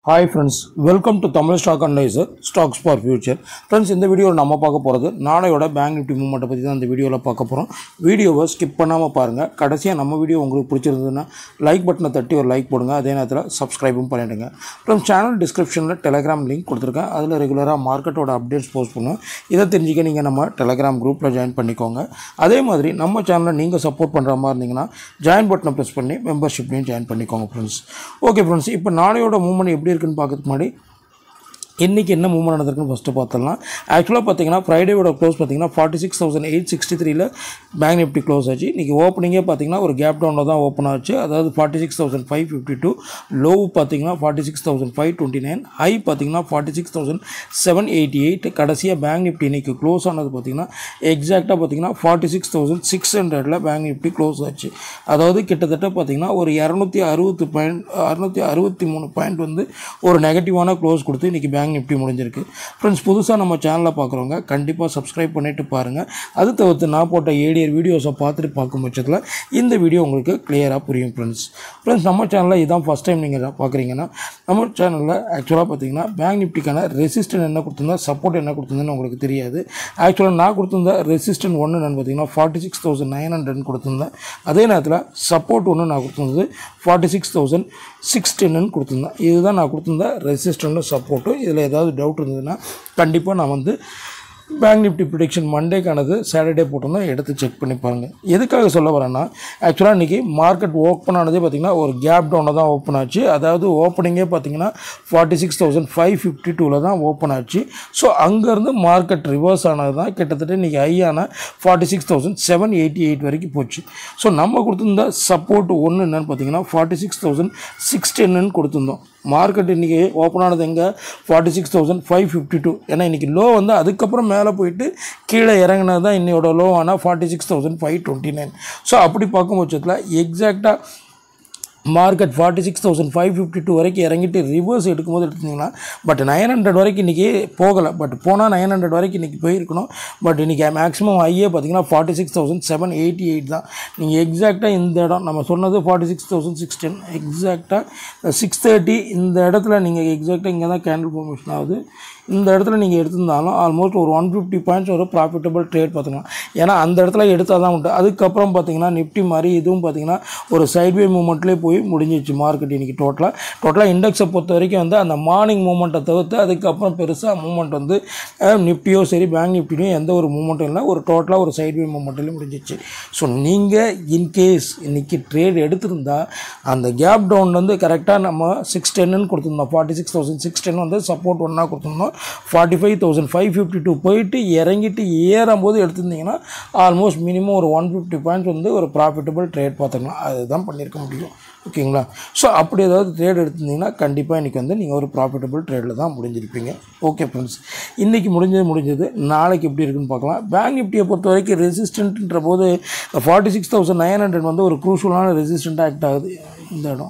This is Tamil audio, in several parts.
hi friends welcome to Tamil stock analyser stocks for future friends இந்த வீடியோவில் நம்ம பார்க்க போகிறது நாளையோட பேங்க் நிஃப்டி மூவ்மெண்ட்டை பற்றி தான் இந்த வீடியோவில் பார்க்க போகிறோம் வீடியோவை ஸ்கிப் பண்ணாமல் பாருங்கள் கடைசியாக நம்ம வீடியோ உங்களுக்கு பிடிச்சிருந்ததுன்னா லைக் பட்டனை தட்டி ஒரு லைக் போடுங்க அதே நேரத்தில் சப்ஸ்கிரைபும் பண்ணிவிடுங்க அப்புறம் சேனல் டிஸ்கிரிப்ஷனில் டெலகிராம் லிங்க் கொடுத்துருக்கேன் அதில் ரெகுலராக மார்க்கெட்டோட அப்டேட்ஸ் போஸ்ட் பண்ணுவோம் இதை தெரிஞ்சுக்க நீங்கள் நம்ம டெலகிராம் குரூப்பில் ஜாயின் பண்ணிக்கோங்க அதே மாதிரி நம்ம சேனலை நீங்கள் சப்போர்ட் பண்ணுற மாதிரி இருந்தீங்கன்னா ஜாயின் பட்டனை ப்ரெஸ் பண்ணி மெம்பர்ஷிப்லையும் ஜாயின் பண்ணிக்கோங்க ஃப்ரெண்ட்ஸ் ஓகே ஃப்ரெண்ட்ஸ் இப்போ நாளையோட மூவ்மெண்ட் எப்படி இருக்குன்னு பார்க்கறதுக்கு முன்னாடி இன்றைக்கி என்ன மூவ்மெண்ட் நடந்திருக்குன்னு ஃபஸ்ட்டு பார்த்துடலாம் ஆக்சுவலாக பார்த்தீங்கன்னா ஃப்ரைடேவோட க்ளோஸ் பார்த்தீங்கன்னா forty six thousand eight sixty த்ரீல பேங்க் நிஃப்டி க்ளோஸ் ஆச்சு இன்றைக்கி ஓப்பனிங்கே பார்த்தீங்கன்னா ஒரு கேப் டவுனில் தான் ஓப்பன் ஆச்சு அதாவது forty six thousand five fifty two low பார்த்தீங்கன்னா forty six thousand five twenty nine high பார்த்தீங்கன்னா forty six thousand seven eighty eight கடைசியாக பேங்க் நிஃப்டி இன்றைக்கி க்ளோஸ் ஆனது பார்த்தீங்கன்னா எக்ஸாக்டாக பார்த்தீங்கன்னா ஃபார்ட்டி சிக்ஸ் தௌசண்ட் சிக்ஸ் ஹண்ட்ரடில் பேங்க் நிஃப்டி க்ளோஸ் ஆச்சு அதாவது கிட்டத்தட்ட பார்த்தீங்கன்னா ஒரு இரநூத்தி அறுபத்து பாயிண்ட் அறுநூற்றி அறுபத்தி மூணு பாயிண்ட் வந்து ஒரு நெகட்டிவான க்ளோஸ் கொடுத்து இன்றைக்கி பேங்க் நிஃப்டி முடிஞ்சிருக்கு ஃப்ரெண்ட்ஸ் புதுசாக நம்ம சேனலில் பார்க்குறவங்க கண்டிப்பாக சப்ஸ்கிரைப் பண்ணிவிட்டு பாருங்கள் அது தவிர்த்து நான் போட்ட ஏடியர் வீடியோஸை பார்த்துட்டு பார்க்கும் பட்சத்தில் இந்த வீடியோ உங்களுக்கு கிளியராக புரியும் ஃப்ரெண்ட்ஸ் ஃப்ரெண்ட்ஸ் நம்ம சேனலில் இதான் ஃபஸ்ட் டைம் நீங்கள் பார்க்குறீங்கன்னா நம்ம சேனலில் ஆக்சுவலாக பார்த்தீங்கன்னா பேங்க் நிஃப்டிக்கான ரெசிஸ்டன் என்ன கொடுத்துருந்தா சப்போர்ட் என்ன கொடுத்துருந்தேன்னு உங்களுக்கு தெரியாது ஆக்சுவலாக நான் கொடுத்துருந்த ரெசிஸ்டன் ஒன்று நான் பார்த்தீங்கன்னா forty six thousand nine hundred கொடுத்துருந்தேன் அதே நேரத்தில் சப்போர்ட் ஒன்று நான் கொடுத்துருந்தது ஃபார்ட்டி சிக்ஸ் தௌசண்ட் சிக்ஸ் டென்னு கொடுத்துருந்தேன் இதுதான் நான் கொடுத்துருந்த ரெசிஸ்டன்ட் சப்போர்ட்டு இதில் ஏதாவது டவுட் இருந்ததுன்னா கண்டிப்பாக நான் வந்து பேங்க் நிஃப்டி ப்ரிடிக்ஷன் மண்டேக்கானது சாட்டர்டே போட்டிருந்தோம் எடுத்து செக் பண்ணி பாருங்கள் எதுக்காக சொல்ல வரேன்னா ஆக்சுவலாக இன்றைக்கி மார்க்கெட் ஓப்பன் ஆனதே பார்த்திங்கன்னா ஒரு கேப் டவுனில் தான் ஓப்பன் ஆச்சு அதாவது ஓப்பனிங்கே பார்த்தீங்கன்னா forty six thousand five fifty டூவில் தான் ஓப்பன் ஆச்சு ஸோ அங்கேருந்து மார்க்கெட் ரிவர்ஸ் ஆனது தான் கிட்டத்தட்ட இன்றைக்கி ஹையான forty six thousand seven eighty eight வரைக்கும் போச்சு ஸோ நம்ம கொடுத்துருந்த சப்போர்ட் ஒன்று என்னென்னு பார்த்தீங்கன்னா ஃபார்ட்டி சிக்ஸ் தௌசண்ட் சிக்ஸ் டென்னு கொடுத்துருந்தோம் மார்க்கெட் இன்றைக்கி ஓப்பன் ஆனது எங்கே forty six thousand five fifty two ஏன்னா இன்றைக்கி லோ வந்து அதுக்கப்புறம் மேலே போயிட்டு கீழே இறங்கினது தான் இன்னையோட லோ ஆனால் forty six thousand five twenty nine so அப்படி பார்க்கும் பட்சத்தில் எக்ஸாக்டாக market forty six thousand five fifty two வரைக்கும் இறங்கிட்டு ரிவர்ஸ் எடுக்கும்போது எடுத்தீங்கன்னா பட் நைன் ஹண்ட்ரட் வரைக்கும் இன்றைக்கி போகலை பட் போனால் நைன் ஹண்ட்ரட் வரைக்கும் இன்றைக்கி போயிருக்கணும் பட் இன்றைக்கி மேக்ஸிமம் ஐயே பார்த்தீங்கன்னா forty six thousand seven eighty eight தான் நீங்கள் எக்ஸாக்டாக இந்த இடம் நம்ம சொன்னது forty six thousand six ten எக்ஸாக்டாக சிக்ஸ் தேர்ட்டி இந்த இடத்துல நீங்கள் எக்ஸாக்டாக இங்கே தான் கேண்டில் ஃபார்மேஷன் ஆகுது இந்த இடத்துல நீங்கள் எடுத்திருந்தாலும் ஆல்மோஸ்ட் ஒரு ஒன் ஃபிஃப்டி பாயிண்ட்ஸ் ஒரு ப்ராஃபிட்டபிள் ட்ரேட் பார்த்துக்கலாம் ஏன்னா அந்த இடத்துல எடுத்தால் தான் உண்டு அதுக்கப்புறம் பார்த்தீங்கன்னா நிஃப்டி மாதிரி இதுவும் பார்த்தீங்கன்னா ஒரு சைட்வே மூமெண்ட்லேயே போய் முடிஞ்சிச்சு மார்க்கெட் இன்றைக்கி டோட்டலாக டோட்டலாக இண்டெக்ஸை பொறுத்த வரைக்கும் வந்து அந்த மார்னிங் மூமெண்ட்டை தவிர்த்து அதுக்கப்புறம் பெருசாக மூமெண்ட் வந்து நிஃப்டியோ சரி பேங்க் நிஃப்டிலையும் எந்த ஒரு மூமெண்ட்டும் இல்லை ஒரு டோட்டலாக ஒரு சைட்வே மூமெண்ட்லேயும் முடிஞ்சிச்சு ஸோ நீங்கள் இன்கேஸ் இன்றைக்கி ட்ரேட் எடுத்திருந்தா அந்த கேப் டவுன் வந்து கரெக்டாக நம்ம சிக்ஸ் டென்னு கொடுத்துருந்தோம் forty six thousand six ten வந்து சப்போர்ட் ஒன்றா கொடுத்துருந்தோம் forty five thousand five fifty two போயிட்டு இறங்கிட்டு ஏறும்போது எடுத்திருந்தீங்கன்னா ஆல்மோஸ்ட் மினிமம் ஒரு ஒன் ஃபிஃப்டி பாயிண்ட்ஸ் வந்து ஒரு ப்ராஃபிட்டபிள் ட்ரேட் பார்த்துக்கலாம் அதுதான் பண்ணியிருக்க முடியும் ஓகேங்களா ஸோ அப்படி ஏதாவது ட்ரேட் எடுத்திருந்தீங்கன்னா கண்டிப்பாக இன்றைக்கி வந்து நீங்கள் ஒரு ப்ராஃபிட்டபிள் ட்ரேடில் தான் முடிஞ்சிருப்பீங்க ஓகே ஃப்ரெண்ட்ஸ் இன்றைக்கி முடிஞ்சது முடிஞ்சது நாளைக்கு எப்படி இருக்குன்னு பார்க்கலாம் பேங்க் நிஃப்டியை பொறுத்த வரைக்கும் ரெசிஸ்டன்ட்ன்ற போது forty six thousand nine hundred வந்து ஒரு க்ரூஷலான ரெசிஸ்டண்ட்டாக ஆக்ட் ஆகுது இந்த இடம்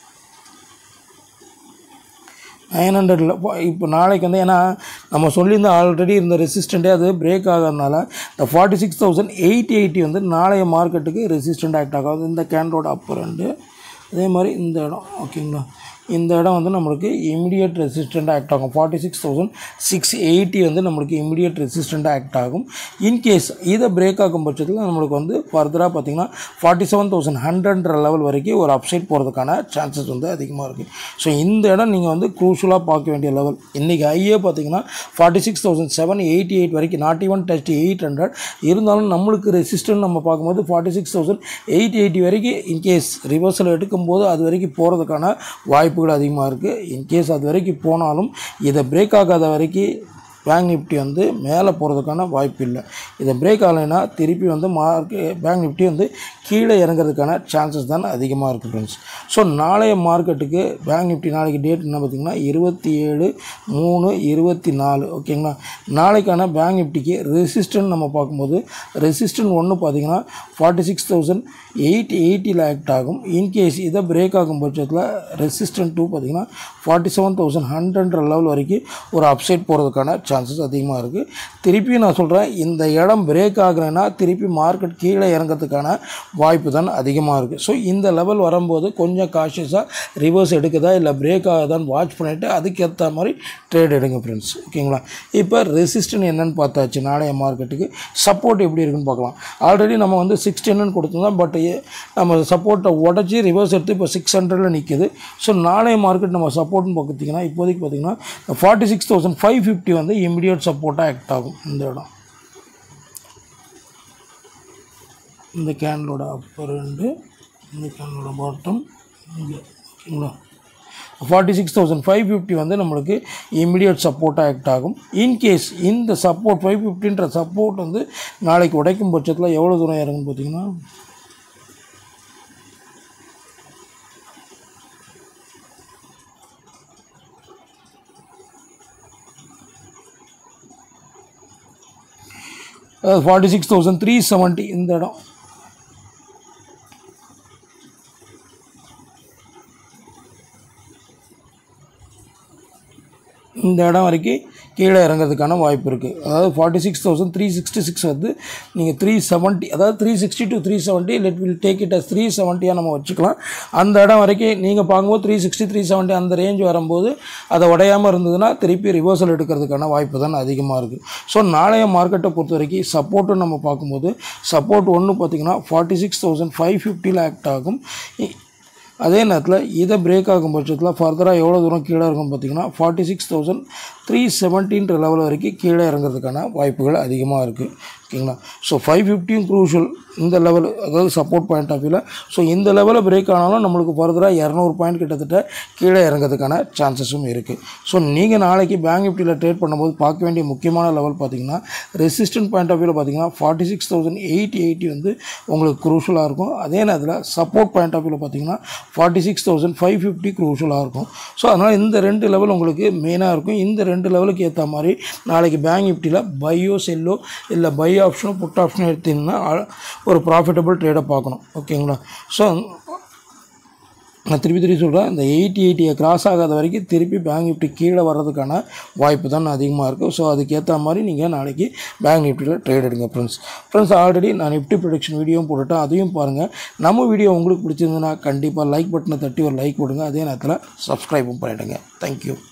நைன் ஹண்ட்ரடில் இப்போ நாளைக்கு வந்து ஏன்னா நம்ம சொல்லியிருந்த ஆல்ரெடி இருந்த ரெசிஸ்டண்ட்டே அது பிரேக் ஆகிறதுனால இந்த forty six thousand eighty eighty வந்து நாளைய மார்க்கெட்டுக்கு ரெசிஸ்டண்ட் ஆக்ட் ஆகாது இந்த கேண்டோட அப்பர் ரெண்டு அதே மாதிரி இந்த இடம் ஓகேங்களா இந்த இடம் வந்து நம்மளுக்கு இமிடியட் ரெசிஸ்டண்ட் ஆக்ட் ஆகும் forty six thousand six eighty வந்து நம்மளுக்கு இமிடியட் ரெசிஸ்டண்ட்டாக ஆக்ட் ஆகும் இன்கேஸ் இதை பிரேக் ஆகும் பட்சத்தில் நம்மளுக்கு வந்து ஃபர்தராக பார்த்தீங்கன்னா ஃபார்ட்டி செவன் தௌசண்ட் ஹண்ட்ரட்ன்ற லெவல் வரைக்கும் ஒரு அப்சைட் போகிறதுக்கான சான்சஸ் வந்து அதிகமாக இருக்குது ஸோ இந்த இடம் நீங்கள் வந்து க்ரூஷலாக பார்க்க வேண்டிய லெவல் இன்றைக்கி ஐயே பார்த்தீங்கன்னா forty six thousand seven eighty eight வரைக்கும் not even test eight hundred இருந்தாலும் நம்மளுக்கு ரெசிஸ்டன்ட் நம்ம பார்க்கும்போது forty six thousand eight eighty வரைக்கும் இன்கேஸ் ரிவர்சல் எடுக்கும்போது அது வரைக்கும் போகிறதுக்கான வாய்ப்புகள் அதிகமாக இருக்குது இன்கேஸ் அது வரைக்கும் போனாலும் இதை பிரேக் ஆகாத வரைக்கும் பேங்க் நிஃப்டி வந்து மேலே போகிறதுக்கான வாய்ப்பு இல்லை இதை பிரேக் ஆகலைன்னா திருப்பி வந்து மார்க்கு பேங்க் நிஃப்டி வந்து கீழே இறங்குறதுக்கான சான்சஸ் தான் அதிகமாக இருக்குது ஃப்ரெண்ட்ஸ் ஸோ நாளைய மார்க்கெட்டுக்கு பேங்க் நிஃப்டி நாளைக்கு டேட் என்ன பார்த்திங்கன்னா இருபத்தி ஏழு மூணு இருபத்தி நாலு ஓகேங்களா நாளைக்கான பேங்க் நிஃப்டிக்கு ரெசிஸ்டன்ட் நம்ம பார்க்கும்போது ரெசிஸ்டன்ட் ஒன்று பார்த்திங்கன்னா ஃபார்ட்டி சிக்ஸ் தௌசண்ட் எயிட் எயிட்டியில் ஆக்ட் ஆகும் இன்கேஸ் இதை பிரேக் ஆகும் பட்சத்தில் ரெசிஸ்டன்ட் டூ பார்த்திங்கன்னா ஃபார்ட்டி செவன் தௌசண்ட் ஹண்ட்ரட்ன்ற லெவல் வரைக்கும் ஒரு அப்சைட் போகிறதுக்கான சான்சஸ் அதிகமாக இருக்குது திருப்பி நான் சொல்கிறேன் இந்த இடம் பிரேக் ஆகலைன்னா திருப்பி மார்க்கெட் கீழே இறங்கிறதுக்கான வாய்ப்பு தான் அதிகமாக இருக்குது ஸோ இந்த லெவல் வரும்போது கொஞ்சம் காஷியஸாக ரிவர்ஸ் எடுக்குதா இல்லை பிரேக் ஆகுதான்னு வாட்ச் பண்ணிவிட்டு அதுக்கேற்ற மாதிரி ட்ரேட் எடுங்க ஃப்ரெண்ட்ஸ் ஓகேங்களா இப்போ ரெசிஸ்டன் என்னன்னு பார்த்தாச்சு நாளைய மார்க்கெட்டுக்கு சப்போர்ட் எப்படி இருக்குன்னு பார்க்கலாம் ஆல்ரெடி நம்ம வந்து சிக்ஸ் டென்னு கொடுத்துருந்தோம் பட் நம்ம சப்போர்ட்டை உடச்சி ரிவர்ஸ் எடுத்து இப்போ சிக்ஸ் ஹண்ட்ரடில் நிற்கிது ஸோ நாளைய மார்க்கெட் நம்ம சப்போர்ட்னு பார்த்தீங்கன்னா இப்போதைக்கு பார்த்தீங்கன்னா forty six thousand five fifty வந்து இமிடியட் சப்போர்ட்டாக ஆக்ட் ஆகும் இந்த இடம் இந்த கேனலோட அப்பர் ரெண்டு இந்த கேனலோட பாட்டம் இங்கே ஓகேங்களா forty six thousand five fifty வந்து நம்மளுக்கு இமிடியட் சப்போர்ட்டாக ஆக்ட் ஆகும் இன்கேஸ் இந்த சப்போர்ட் ஃபைவ் ஃபிஃப்டின்ற சப்போர்ட் வந்து நாளைக்கு உடைக்கும் பட்சத்தில் எவ்வளோ தூரம் இறங்குன்னு பார்த்தீங்கன்னா forty six thousand three seventy இந்த இடம் இந்த இடம் வரைக்கும் கீழே இறங்கிறதுக்கான வாய்ப்பு இருக்குது அதாவது forty six thousand three sixty six வந்து நீங்கள் த்ரீ செவன்ட்டி அதாவது three sixty to three seventy let will take it as three செவன்ட்டியாக நம்ம வச்சுக்கலாம் அந்த இடம் வரைக்கும் நீங்கள் பார்க்கும்போது த்ரீ சிக்ஸ்டி த்ரீ செவன்ட்டி அந்த ரேஞ்ச் வரும்போது அதை உடையாமல் இருந்ததுன்னா திருப்பி ரிவர்சல் எடுக்கிறதுக்கான வாய்ப்பு தான் அதிகமாக இருக்குது ஸோ நாளைய மார்க்கெட்டை பொறுத்த வரைக்கும் சப்போர்ட்டு நம்ம பார்க்கும்போது சப்போர்ட் ஒன்று பார்த்தீங்கன்னா ஃபார்ட்டி சிக்ஸ் தௌசண்ட் ஃபைவ் ஃபிஃப்டியில் ஆக்ட் ஆகும் இ- அதே நேரத்தில் இதை பிரேக் ஆகும் பட்சத்தில் ஃபர்தராக எவ்வளோ தூரம் கீழே இருக்கும் பார்த்தீங்கன்னா ஃபார்ட்டி சிக்ஸ் தௌசண்ட் த்ரீ செவன்டீன்ற லெவல் வரைக்கும் கீழே இறங்குறதுக்கான வாய்ப்புகள் அதிகமாக இருக்குது ஓகேங்களா ஸோ ஃபைவ் ஃபிஃப்டியும் க்ரூஷியல் இந்த லெவல் அதாவது சப்போர்ட் பாயிண்ட் ஆஃப் வியூவில் ஸோ இந்த லெவலில் பிரேக் ஆனாலும் நம்மளுக்கு ஃபர்தராக இரநூறு பாயிண்ட் கிட்டத்தட்ட கீழே இறங்கிறதுக்கான சான்சஸும் இருக்குது ஸோ நீங்கள் நாளைக்கு பேங்க் நிஃப்டியில் ட்ரேட் பண்ணும்போது பார்க்க வேண்டிய முக்கியமான லெவல் பார்த்தீங்கன்னா ரெசிஸ்டன்ட் பாயிண்ட் ஆஃப் வியூவில் பார்த்தீங்கன்னா forty six thousand eighty eighty வந்து உங்களுக்கு குரூஷலாக இருக்கும் அதே நேரத்தில் சப்போர்ட் பாயிண்ட் ஆஃப் வியூவில் பார்த்தீங்கன்னா forty six thousand five fifty குரூஷலாக இருக்கும் ஸோ அதனால் இந்த ரெண்டு லெவல் உங்களுக்கு மெயினாக இருக்கும் இந்த ரெண்டு லெவலுக்கு ஏற்ற மாதிரி நாளைக்கு பேங்க் நிஃப்டியில் பையோ செல்லோ இல்லை பை ஆப்ஷனோ புட் ஆப்ஷனோ எடுத்தீங்கன்னா அ- ஒரு ப்ராஃபிட்டபிள் ட்ரேடை பார்க்கணும் ஓகேங்களா ஸோ நான் திருப்பி திருப்பி சொல்கிறேன் இந்த எயிட்டி எயிட்டியை கிராஸ் ஆகாத வரைக்கும் திருப்பி பேங்க் நிஃப்டி கீழே வர்றதுக்கான வாய்ப்பு தான் அதிகமாக இருக்கும் ஸோ அதுக்கேற்ற மாதிரி நீங்கள் நாளைக்கு பேங்க் நிஃப்டியில் ட்ரேட் எடுங்க ஃப்ரெண்ட்ஸ் ஃப்ரெண்ட்ஸ் ஆல்ரெடி நான் நிஃப்டி ப்ரொடக்ஷன் வீடியோவும் போட்டுட்டேன் அதையும் பாருங்கள் நம்ம வீடியோ உங்களுக்கு பிடிச்சிருந்ததுன்னா கண்டிப்பாக லைக் பட்டனை தட்டி ஒரு லைக் கொடுங்க அதே நேரத்தில் சப்ஸ்கிரைபும் பண்ணிவிடுங்க தேங்க்யூ